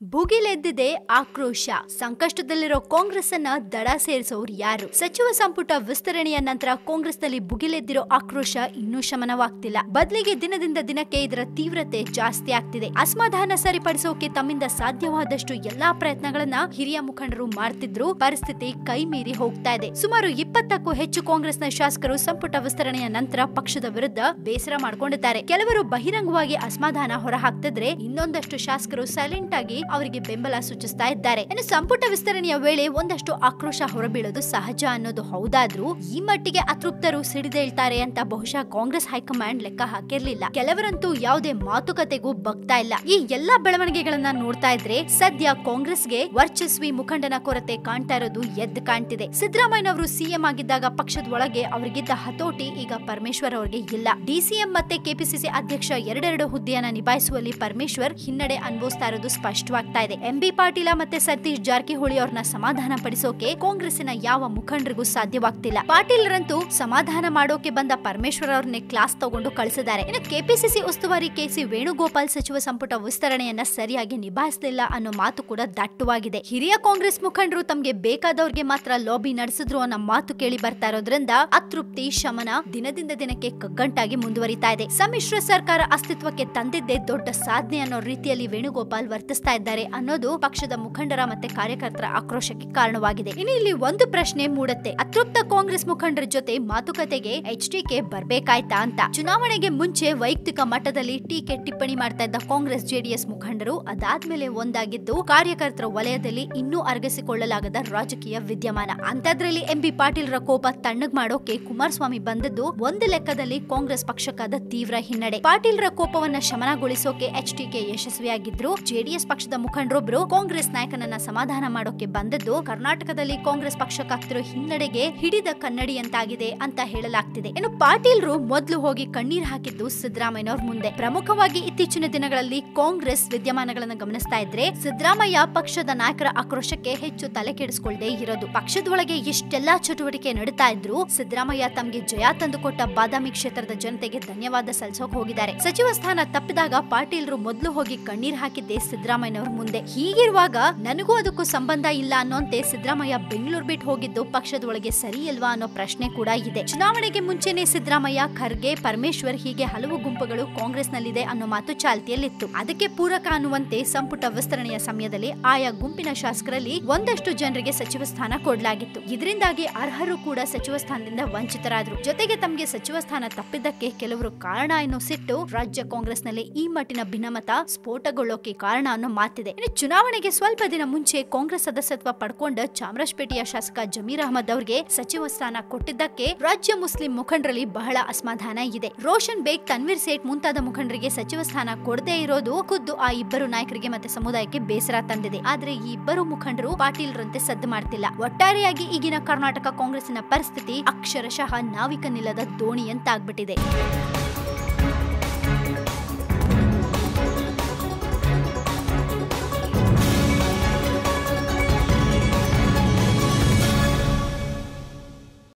ಭುಗಿಲೆದ್ದಿದೆ ಆಕ್ರೋಶ ಸಂಕಷ್ಟದಲ್ಲಿರೋ ಕಾಂಗ್ರೆಸ್ ಅನ್ನ ದಡ ಸೇರಿಸೋರು ಯಾರು ಸಚಿವ ಸಂಪುಟ ವಿಸ್ತರಣೆಯ ನಂತರ ಕಾಂಗ್ರೆಸ್ನಲ್ಲಿ ಭುಗಿಲೆದ್ದಿರೋ ಆಕ್ರೋಶ ಇನ್ನೂ ಶಮನವಾಗ್ತಿಲ್ಲ ಬದಲಿಗೆ ದಿನದಿಂದ ದಿನಕ್ಕೆ ಇದರ ತೀವ್ರತೆ ಜಾಸ್ತಿ ಆಗ್ತಿದೆ ಅಸಮಾಧಾನ ಸರಿಪಡಿಸೋಕೆ ತಮ್ಮಿಂದ ಸಾಧ್ಯವಾದಷ್ಟು ಎಲ್ಲಾ ಪ್ರಯತ್ನಗಳನ್ನ ಹಿರಿಯ ಮುಖಂಡರು ಮಾಡ್ತಿದ್ರು ಪರಿಸ್ಥಿತಿ ಕೈ ಮೀರಿ ಹೋಗ್ತಾ ಇದೆ ಸುಮಾರು ಇಪ್ಪತ್ತಕ್ಕೂ ಹೆಚ್ಚು ಕಾಂಗ್ರೆಸ್ನ ಶಾಸಕರು ಸಂಪುಟ ವಿಸ್ತರಣೆಯ ನಂತರ ಪಕ್ಷದ ವಿರುದ್ಧ ಬೇಸರ ಮಾಡ್ಕೊಂಡಿದ್ದಾರೆ ಕೆಲವರು ಬಹಿರಂಗವಾಗಿ ಅಸಮಾಧಾನ ಹೊರಹಾಕ್ತಿದ್ರೆ ಇನ್ನೊಂದಷ್ಟು ಶಾಸಕರು ಸೈಲೆಂಟ್ ಆಗಿ ಅವರಿಗೆ ಬೆಂಬಲ ಸೂಚಿಸ್ತಾ ಇದ್ದಾರೆ ಇನ್ನು ಸಂಪುಟ ವಿಸ್ತರಣೆಯ ವೇಳೆ ಒಂದಷ್ಟು ಆಕ್ರೋಶ ಹೊರಬೀಳೋದು ಸಹಜ ಅನ್ನೋದು ಹೌದಾದ್ರೂ ಈ ಮಟ್ಟಿಗೆ ಅತೃಪ್ತರು ಸಿಡಿದೇಳ್ತಾರೆ ಅಂತ ಬಹುಶಃ ಕಾಂಗ್ರೆಸ್ ಹೈಕಮಾಂಡ್ ಲೆಕ್ಕ ಹಾಕಿರ್ಲಿಲ್ಲ ಕೆಲವರಂತೂ ಯಾವುದೇ ಮಾತುಕತೆಗೂ ಬಗ್ತಾ ಇಲ್ಲ ಈ ಎಲ್ಲಾ ಬೆಳವಣಿಗೆಗಳನ್ನ ನೋಡ್ತಾ ಇದ್ರೆ ಸದ್ಯ ಕಾಂಗ್ರೆಸ್ಗೆ ವರ್ಚಸ್ವಿ ಮುಖಂಡನ ಕೊರತೆ ಕಾಣ್ತಾ ಇರೋದು ಎದ್ದು ಕಾಣ್ತಿದೆ ಸಿದ್ದರಾಮಯ್ಯನವರು ಸಿಎಂ ಆಗಿದ್ದಾಗ ಪಕ್ಷದ ಒಳಗೆ ಅವರಿಗಿದ್ದ ಹತೋಟಿ ಈಗ ಪರಮೇಶ್ವರ್ ಅವರಿಗೆ ಇಲ್ಲ ಡಿಸಿಎಂ ಮತ್ತೆ ಕೆಪಿಸಿಸಿ ಅಧ್ಯಕ್ಷ ಎರಡೆರಡು ಹುದ್ದೆಯನ್ನ ನಿಭಾಯಿಸುವಲ್ಲಿ ಪರಮೇಶ್ವರ್ ಹಿನ್ನಡೆ ಅನುಭವಿಸ್ತಾ ಇರೋದು ಸ್ಪಷ್ಟವಾಗ್ತಾ ಇದೆ ಎಂಬಿ ಪಾಟೀಲ ಮತ್ತೆ ಸತೀಶ್ ಜಾರಕಿಹೊಳಿ ಅವ್ರನ್ನ ಸಮಾಧಾನ ಪಡಿಸೋಕೆ ಕಾಂಗ್ರೆಸ್ಸಿನ ಯಾವ ಮುಖಂಡರಿಗೂ ಸಾಧ್ಯವಾಗ್ತಿಲ್ಲ ಪಾಟೀಲ್ರಂತೂ ಸಮಾಧಾನ ಮಾಡೋಕೆ ಬಂದ ಪರಮೇಶ್ವರ್ ಅವ್ರನ್ನೇ ಕ್ಲಾಸ್ ತಗೊಂಡು ಕಳಿಸಿದ್ದಾರೆ ಇನ್ನು ಕೆಪಿಸಿಸಿ ಉಸ್ತುವಾರಿ ಕೆಸಿ ವೇಣುಗೋಪಾಲ್ ಸಚಿವ ಸಂಪುಟ ವಿಸ್ತರಣೆಯನ್ನ ಸರಿಯಾಗಿ ನಿಭಾಯಿಸಲಿಲ್ಲ ಅನ್ನೋ ಮಾತು ಕೂಡ ದಟ್ಟವಾಗಿದೆ ಹಿರಿಯ ಕಾಂಗ್ರೆಸ್ ಮುಖಂಡರು ತಮ್ಗೆ ಬೇಕಾದವ್ರಿಗೆ ಮಾತ್ರ ಲಾಬಿ ನಡೆಸಿದ್ರು ಅನ್ನೋ ಮಾತು ಕೇಳಿ ಬರ್ತಾ ಇರೋದ್ರಿಂದ ಅತೃಪ್ತಿ ಶಮನ ದಿನದಿಂದ ದಿನಕ್ಕೆ ಕಗ್ಗಂಟಾಗಿ ಮುಂದುವರಿತಾ ಇದೆ ಸಮ್ಮಿಶ್ರ ಸರ್ಕಾರ ಅಸ್ತಿತ್ವಕ್ಕೆ ತಂದಿದ್ದೇ ದೊಡ್ಡ ಸಾಧನೆ ಅನ್ನೋ ರೀತಿಯಲ್ಲಿ ವೇಣುಗೋಪಾಲ್ ವರ್ತಿಸ್ತಾ ಇದ್ದಾರೆ ಅನ್ನೋದು ಪಕ್ಷದ ಮುಖಂಡರ ಮತ್ತೆ ಕಾರ್ಯಕರ್ತರ ಆಕ್ರೋಶಕ್ಕೆ ಕಾರಣವಾಗಿದೆ ಇನ್ನು ಇಲ್ಲಿ ಒಂದು ಪ್ರಶ್ನೆ ಮೂಡುತ್ತೆ ಅತೃಪ್ತ ಕಾಂಗ್ರೆಸ್ ಮುಖಂಡರ ಜೊತೆ ಮಾತುಕತೆಗೆ ಎಚ್ ಡಿಕೆ ಬರ್ಬೇಕಾಯ್ತಾ ಅಂತ ಚುನಾವಣೆಗೆ ಮುಂಚೆ ವೈಯಕ್ತಿಕ ಮಟ್ಟದಲ್ಲಿ ಟೀಕೆ ಟಿಪ್ಪಣಿ ಮಾಡ್ತಾ ಇದ್ದ ಕಾಂಗ್ರೆಸ್ ಜೆಡಿಎಸ್ ಮುಖಂಡರು ಅದಾದ್ಮೇಲೆ ಒಂದಾಗಿದ್ದು ಕಾರ್ಯಕರ್ತರ ವಲಯದಲ್ಲಿ ಇನ್ನೂ ಅರಗಿಸಿಕೊಳ್ಳಲಾಗದ ರಾಜಕೀಯ ವಿದ್ಯಮಾನ ಅಂತದ್ರಲ್ಲಿ ಎಂಬಿ ಪಾಟೀಲ್ರ ಕೋಪ ತಣ್ಣಗ್ ಮಾಡೋಕೆ ಕುಮಾರಸ್ವಾಮಿ ಬಂದದ್ದು ಒಂದು ಲೆಕ್ಕದಲ್ಲಿ ಕಾಂಗ್ರೆಸ್ ಪಕ್ಷಕ್ಕಾದ ತೀವ್ರ ಹಿನ್ನಡೆ ಪಾಟೀಲ್ರ ಕೋಪವನ್ನ ಶಮನಗೊಳಿಸೋಕೆ ಎಚ್ ಡಿಕೆ ಯಶಸ್ವಿಯಾಗಿದ್ರು ಜೆಡಿಎಸ್ ಪಕ್ಷದ ಮುಖಂಡರೊಬ್ರು ಕಾಂಗ್ರೆಸ್ ನಾಯಕನನ್ನ ಸಮಾಧಾನ ಮಾಡೋಕೆ ಬಂದದ್ದು ಕರ್ನಾಟಕದಲ್ಲಿ ಕಾಂಗ್ರೆಸ್ ಪಕ್ಷಕ್ಕಾಗ್ತಿರೋ ಹಿನ್ನಡೆಗೆ ಹಿಡಿದ ಕನ್ನಡಿಯಂತಾಗಿದೆ ಅಂತ ಹೇಳಲಾಗ್ತಿದೆ ಇನ್ನು ಪಾಟೀಲ್ರು ಮೊದಲು ಹೋಗಿ ಕಣ್ಣೀರ್ ಹಾಕಿದ್ದು ಸಿದ್ದರಾಮಯ್ಯನವ್ರ ಮುಂದೆ ಪ್ರಮುಖವಾಗಿ ಇತ್ತೀಚಿನ ದಿನಗಳಲ್ಲಿ ಕಾಂಗ್ರೆಸ್ ವಿದ್ಯಮಾನಗಳನ್ನ ಗಮನಿಸ್ತಾ ಇದ್ರೆ ಸಿದ್ದರಾಮಯ್ಯ ಪಕ್ಷದ ನಾಯಕರ ಆಕ್ರೋಶಕ್ಕೆ ಹೆಚ್ಚು ತಲೆ ಕೆಡಿಸಿಕೊಳ್ಳದೆ ಇರೋದು ಪಕ್ಷದೊಳಗೆ ಎಷ್ಟೆಲ್ಲಾ ಚಟುವಟಿಕೆ ನಡೀತಾ ಇದ್ರು ಸಿದ್ದರಾಮಯ್ಯ ತಮ್ಗೆ ಜಯ ತಂದುಕೊಟ್ಟ ಬಾದಾಮಿ ಕ್ಷೇತ್ರದ ಜನತೆಗೆ ಧನ್ಯವಾದ ಸಲ್ಲಿಸೋಕ್ ಹೋಗಿದ್ದಾರೆ ಸಚಿವ ಸ್ಥಾನ ತಪ್ಪಿದಾಗ ಪಾಟೀಲ್ರು ಮೊದಲು ಹೋಗಿ ಕಣ್ಣೀರ್ ಹಾಕಿದ್ದೆ ಸಿದ್ದರಾಮಯ್ಯನವ್ರ ಮುಂದೆ ಹೀಗಿರುವಾಗ ನನಗೂ ಅದಕ್ಕೂ ಸಂಬಂಧ ಇಲ್ಲ ಅನ್ನೋಂತೆ ಸಿದ್ದರಾಮಯ್ಯ ಬೆಂಗಳೂರು ಬಿಟ್ಟು ಹೋಗಿದ್ದು ಪಕ್ಷದ ಒಳಗೆ ಸರಿ ಇಲ್ವಾ ಅನ್ನೋ ಪ್ರಶ್ನೆ ಕೂಡ ಇದೆ ಚುನಾವಣೆಗೆ ಮುಂಚೆನೆ ಸಿದ್ದರಾಮಯ್ಯ ಖರ್ಗೆ ಪರಮೇಶ್ವರ್ ಹೀಗೆ ಹಲವು ಗುಂಪುಗಳು ಕಾಂಗ್ರೆಸ್ನಲ್ಲಿದೆ ಅನ್ನೋ ಮಾತು ಚಾಲ್ತಿಯಲ್ಲಿತ್ತು ಅದಕ್ಕೆ ಪೂರಕ ಅನ್ನುವಂತೆ ಸಂಪುಟ ವಿಸ್ತರಣೆಯ ಸಮಯದಲ್ಲಿ ಆಯಾ ಗುಂಪಿನ ಶಾಸಕರಲ್ಲಿ ಒಂದಷ್ಟು ಜನರಿಗೆ ಸಚಿವ ಸ್ಥಾನ ಕೊಡಲಾಗಿತ್ತು ಇದರಿಂದಾಗಿ ಅರ್ಹರು ಕೂಡ ಸಚಿವ ಸ್ಥಾನದಿಂದ ವಂಚಿತರಾದ್ರು ಜೊತೆಗೆ ತಮಗೆ ಸಚಿವ ಸ್ಥಾನ ತಪ್ಪಿದ್ದಕ್ಕೆ ಕೆಲವರು ಕಾರಣ ಎನ್ನೋ ಸಿಟ್ಟು ರಾಜ್ಯ ಕಾಂಗ್ರೆಸ್ನಲ್ಲಿ ಈ ಮಟ್ಟಿನ ಭಿನ್ನಮತ ಸ್ಫೋಟಗೊಳ್ಳೋಕೆ ಕಾರಣ ಅನ್ನೋ ಮಾತಿದೆ ಇನ್ನು ಚುನಾವಣೆಗೆ ಸ್ವಲ್ಪ ದಿನ ಮುಂಚೆ ಕಾಂಗ್ರೆಸ್ ಸದಸ್ಯತ್ವ ಪಡ್ಕೊಂಡ ಚಾಮರಾಜಪೇಟೆಯ ಶಾಸಕ ಜಮೀರ್ ಅಹಮದ್ ಅವರಿಗೆ ಸಚಿವ ಸ್ಥಾನ ಕೊಟ್ಟಿದ್ದಕ್ಕೆ ರಾಜ್ಯ ಮುಸ್ಲಿಂ ಮುಖಂಡರಲ್ಲಿ ಬಹಳ ಅಸಮಾಧಾನ ಇದೆ ರೋಷನ್ ಬೇಗ್ ತನ್ವೀರ್ ಸೇಠ್ ಮುಂತಾದ ಮುಖಂಡರಿಗೆ ಸಚಿವ ಸ್ಥಾನ ಕೊಡದೇ ಇರೋದು ಖುದ್ದು ಆ ಇಬ್ಬರು ನಾಯಕರಿಗೆ ಮತ್ತೆ ಸಮುದಾಯಕ್ಕೆ ಬೇಸರ ತಂದಿದೆ ಆದ್ರೆ ಈ ಇಬ್ಬರು ಮುಖಂಡರು ಪಾಟೀಲ್ರಂತೆ ಸದ್ದು ಮಾಡ್ತಿಲ್ಲ ಒಟ್ಟಾರೆಯಾಗಿ ಈಗಿನ ಕರ್ನಾಟಕ ಕಾಂಗ್ರೆಸ್ಸಿನ ಪರಿಸ್ಥಿತಿ ಅಕ್ಷರಶಃ ನಾವಿಕ ನಿಲ್ಲದ ದೋಣಿಯಂತಾಗ್ಬಿಟ್ಟಿದೆ